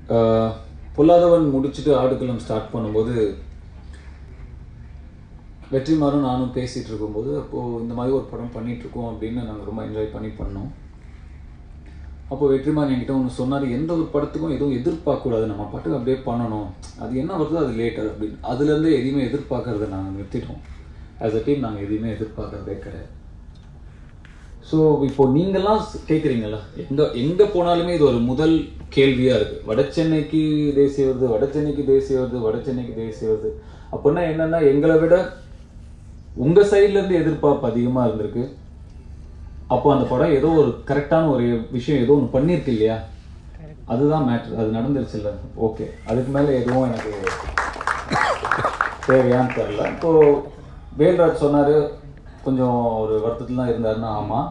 ஆஹ், பொல்லாதவன் முடிச்சுட்டு ஆடுகளம் ஸ்டார்ட் பண்ணும்போது வெற்றிமாறும் நானும் பேசிகிட்டு இருக்கும்போது அப்போது இந்த மாதிரி ஒரு படம் பண்ணிட்டு இருக்கோம் அப்படின்னு நாங்கள் ரொம்ப என்ஜாய் பண்ணி பண்ணோம் அப்போ வெற்றிமாறன் என்கிட்ட ஒன்று சொன்னார் எந்த ஒரு படத்துக்கும் எதுவும் எதிர்பார்க்கக்கூடாது நம்ம பாட்டுக்கு அப்படியே பண்ணணும் அது என்ன வருதோ அது லேட்டர் அப்படின்னு அதுலேருந்து எதையுமே எதிர்பார்க்கறத நாங்கள் நிறுத்திட்டோம் ஆஸ் அ டீம் நாங்கள் எதையுமே எதிர்பார்க்கறதே கிடையாது ஸோ இப்போ நீங்கள்லாம் கேட்குறீங்களா எங்கே எங்கே போனாலுமே இது ஒரு முதல் கேள்வியாக இருக்குது வட சென்னைக்கு தேசிய வருது வட சென்னைக்கு தேசிய வருது வட சென்னைக்கு தேசிய வருது அப்படின்னா என்னன்னா எங்களை விட உங்கள் சைட்லேருந்து எதிர்பார்ப்பு அதிகமாக இருந்திருக்கு அப்போ அந்த படம் ஏதோ ஒரு கரெக்டான ஒரு விஷயம் ஏதோ ஒன்று பண்ணியிருக்கு இல்லையா அதுதான் மேட்ரு அது நடந்துருச்சுல்ல ஓகே அதுக்கு மேலே எதுவும் எனக்கு தேவையான்னு தெரில இப்போ வேல்ராஜ் சொன்னார் கொஞ்சம் ஒரு வருத்தத்தில் தான் இருந்தாருன்னா ஆமாம்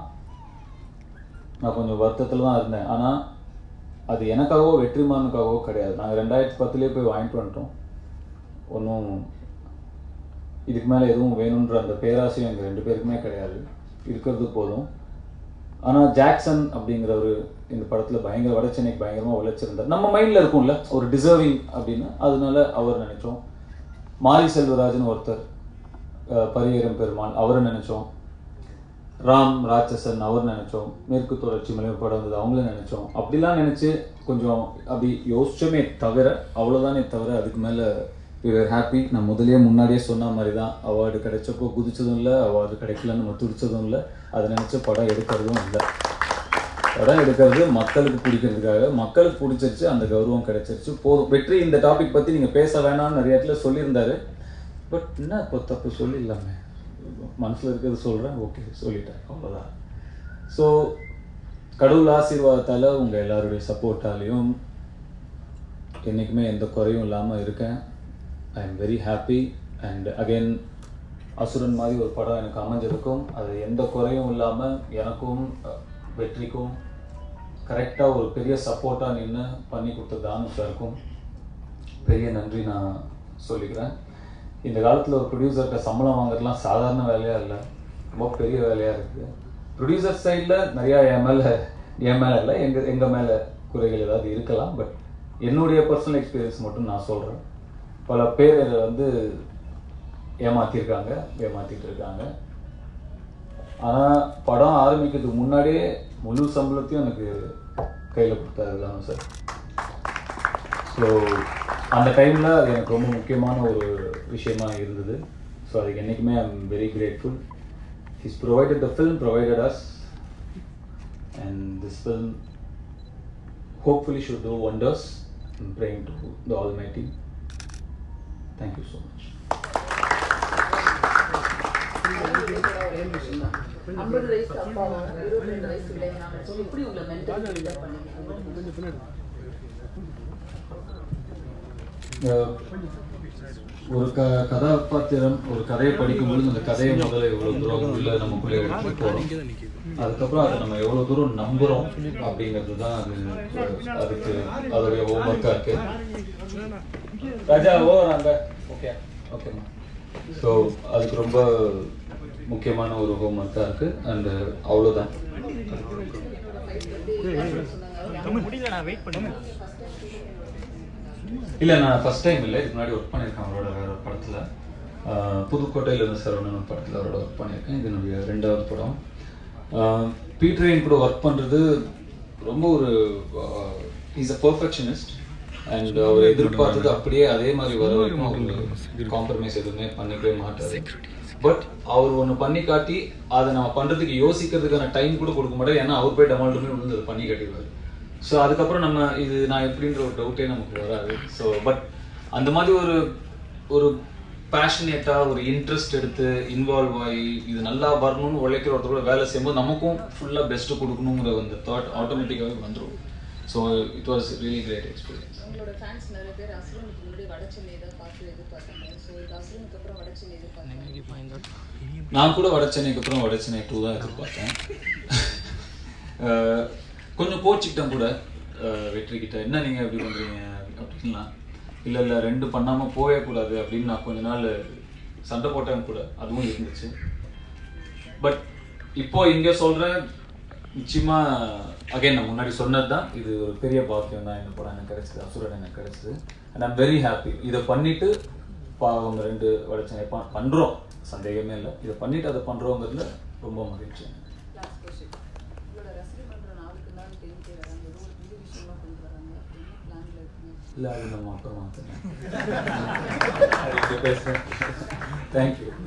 நான் கொஞ்சம் வருத்தத்தில் தான் இருந்தேன் ஆனால் அது எனக்காகவோ வெற்றிமானுக்காகவோ கிடையாது நாங்கள் ரெண்டாயிரத்தி பத்துலேயே போய் வாங்கிட்டு வந்துட்டோம் ஒன்றும் இதுக்கு மேலே எதுவும் வேணுன்ற அந்த பேராசையும் எங்கள் ரெண்டு பேருக்குமே கிடையாது இருக்கிறது போதும் ஆனால் ஜாக்சன் அப்படிங்கிறவர் இந்த படத்தில் பயங்கர வட சென்னைக்கு பயங்கரமாக உழைச்சிருந்தார் நம்ம மைண்டில் இருக்கும்ல ஒரு டிசர்விங் அப்படின்னு அதனால அவர் நினைச்சோம் மாரி செல்வராஜன் ஒருத்தர் அஹ், பரியேறும் பெருமாள் அவரை நினைச்சோம் ராம் ராட்சசன் அவர் நினைச்சோம் மேற்கு தொடர்ச்சி மலை படம் வந்தது அவங்களும் நினைச்சோம் அப்படிலாம் நினைச்சு கொஞ்சம் அப்படி யோசிச்சோமே தவிர அவ்வளோதானே தவிர அதுக்கு மேலே யூஆர் ஹாப்பி நான் முதல்லயே முன்னாடியே சொன்ன மாதிரி தான் அவார்டு கிடைச்சப்போ குதிச்சதும் இல்லை அவார்டு கிடைக்கலன்னு நம்ம துடிச்சதும் இல்லை அதை நினச்ச படம் எடுக்கிறதும் இல்லை படம் எடுக்கிறது மக்களுக்கு பிடிக்கிறதுக்காக மக்களுக்கு பிடிச்சிருச்சு அந்த கௌரவம் கிடைச்சிருச்சு போதும் வெற்றி இந்த டாபிக் பற்றி நீங்கள் பேச வேணாம்னு நிறைய இடத்துல சொல்லியிருந்தாரு பட் என்ன இப்போ தப்பு சொல்லிடலாமே மனசில் இருக்கிறது சொல்கிறேன் ஓகே சொல்லிட்டேன் அவ்வளோதான் ஸோ கடவுள் ஆசீர்வாதத்தால் உங்கள் எல்லாருடைய சப்போர்ட்டாலையும் என்றைக்குமே எந்த குறையும் இல்லாமல் இருக்கேன் I am very happy and again Asuran மாதிரி ஒரு படம் எனக்கு அமைஞ்சிருக்கும் அது எந்த குறையும் இல்லாமல் எனக்கும் அஹ், வெற்றிக்கும் கரெக்டாக ஒரு பெரிய சப்போர்ட்டாக நின்று பண்ணி கொடுத்த தானு சாருக்கும் பெரிய நன்றி நான் சொல்லிக்கிறேன் இந்த காலத்தில் ஒரு ப்ரொடியூசர்கிட்ட சம்பளம் வாங்குறதுலாம் சாதாரண வேலையாக இல்லை ரொம்ப பெரிய வேலையாக இருக்குது ப்ரொடியூசர் சைடில் நிறையா என் மேலே என் மேலே இல்லை எங்கள் எங்கள் மேலே குறைகள் ஏதாவது இருக்கலாம் பட் என்னுடைய பர்சனல் எக்ஸ்பீரியன்ஸ் மட்டும் நான் சொல்கிறேன் பல பேர் இதை வந்து ஏமாத்திருக்காங்க ஏமாத்திட்டு இருக்காங்க ஆனால் படம் ஆரம்பிக்கிறதுக்கு முன்னாடியே முழு சம்பளத்தையும் எனக்கு கையில் கொடுத்தாரு தானே சார் ஸோ அந்த டைமில் அது எனக்கு ரொம்ப முக்கியமான ஒரு விஷயமா இருந்தது ஸோ அதுக்கு என்றைக்குமே I am very grateful his provided the film provided us and this film hopefully should do wonders. I'm praying to the Almighty. Thank you so much. ஐம்பது வயசு அப்பாவும் இருபத்தி ரெண்டு வயசு இளைஞனாலும் எப்படி உங்களை மென்டல் பில்டப் பண்ணிக்கிறீங்க அஹ், ஒரு க கதாபாத்திரம் ஒரு கதையை படிக்கும்போது அந்த கதையை முதல்ல எவ்வளோ தூரம் உள்ள நமக்குள்ளே எடுத்துட்டு போகிறோம் அதுக்கப்புறம் அதை நம்ம எவ்வளோ தூரம் நம்புகிறோம் அப்படிங்கிறது தான் அது அதுக்கு அதோடைய ஹோம்ஒர்க்காக இருக்கு ராஜா ஓவர் அங்க ஓகே ஓகேம்மா ஸோ அதுக்கு ரொம்ப முக்கியமான ஒரு ஹோம்ஒர்க்காக இருக்கு அண்ட் அவ்வளோதான் இல்லை நான் ஃபர்ஸ்ட் டைம் இல்லை இதுக்கு முன்னாடி ஒர்க் பண்ணியிருக்கேன் அவரோட வேற ஒரு படத்தில் புதுக்கோட்டையில் இருந்த சரவணன் ஒரு படத்தில் அவரோட ஒர்க் பண்ணியிருக்கேன் இது என்னுடைய ரெண்டாவது படம் பீட்ரைன் கூட ஒர்க் பண்ணுறது ரொம்ப ஒரு இஸ் அ பர்ஃபெக்ஷனிஸ்ட் அண்ட் அவர் எதிர்பார்த்தது அப்படியே அதே மாதிரி வர வரைக்கும் அவர் காம்ப்ரமைஸ் எதுவுமே பண்ணிக்கவே மாட்டார் பட் அவர் ஒன்று பண்ணி காட்டி அதை நம்ம பண்ணுறதுக்கு யோசிக்கிறதுக்கான டைம் கூட கொடுக்க மாட்டார் ஏன்னா அவர் போய் டமால்ட்டுமே விழுந்து அதை பண்ணி காட்டிடுவார் ஸோ அதுக்கப்புறம் நம்ம இது நான் எப்படின்ற ஒரு டவுட்டே நமக்கு வராது ஸோ பட் அந்த மாதிரி ஒரு ஒரு பேஷனேட்டாக ஒரு இன்ட்ரெஸ்ட் எடுத்து இன்வால்வ் ஆகி இது நல்லா வரணும்னு உழைக்கிற ஒருத்தர் கூட வேலை செய்யும்போது நமக்கும் ஃபுல்லாக பெஸ்ட்டு கொடுக்கணுங்கிற அந்த தாட் ஆட்டோமேட்டிக்காகவே வந்துடும் so it was really great experience உங்களோட ஃபேன்ஸ் நிறைய பேர் அசுரனுக்கு முன்னாடி வட சென்னை தான் பார்த்து எதிர்பார்த்தாங்க ஸோ இது அசுரனுக்கு அப்புறம் வட சென்னை எதிர்பார்த்தாங்க நான் கூட வட சென்னைக்கு அப்புறம் வட சென்னை டூ தான் எதிர்பார்த்தேன் அஹ் கொஞ்சம் கோச்சிக்கிட்டேன் கூட அஹ் வெற்றி கிட்ட என்ன நீங்கள் எப்படி பண்ணுறீங்க அப்படின்லாம் இல்லை இல்லை ரெண்டு பண்ணாமல் போயே கூடாது அப்படின்னு நான் கொஞ்ச நாள் சண்டை போட்டேன் கூட அதுவும் இருந்துச்சு பட் இப்போ இங்கே சொல்கிறேன் நிச்சயமாக அகைன் நான் முன்னாடி சொன்னது தான் இது ஒரு பெரிய பாக்கியம் தான் இந்த படம் எனக்கு கிடைச்சது அசுரன் எனக்கு கிடைச்சது அண்ட் ஐம் வெரி ஹாப்பி இதை பண்ணிட்டு பாவம் ரெண்டு வடச்சனை ப பண்ணுறோம் சந்தேகமே இல்லை இதை பண்ணிட்டு அதை பண்ணுறோங்கிறதுல ரொம்ப மகிழ்ச்சி லாஸ்ட் கொஸ்டின் உங்களோட ரசிகர் மன்ற நாளுக்கு நாள் டென்த் வராங்க ஏதோ ஒரு புது விஷயமா கொண்டு வராங்க என்ன பிளான்ல இருக்குங்க இல்லை அது நம்ம அப்புறமா பேசுகிறேன் தேங்க்யூ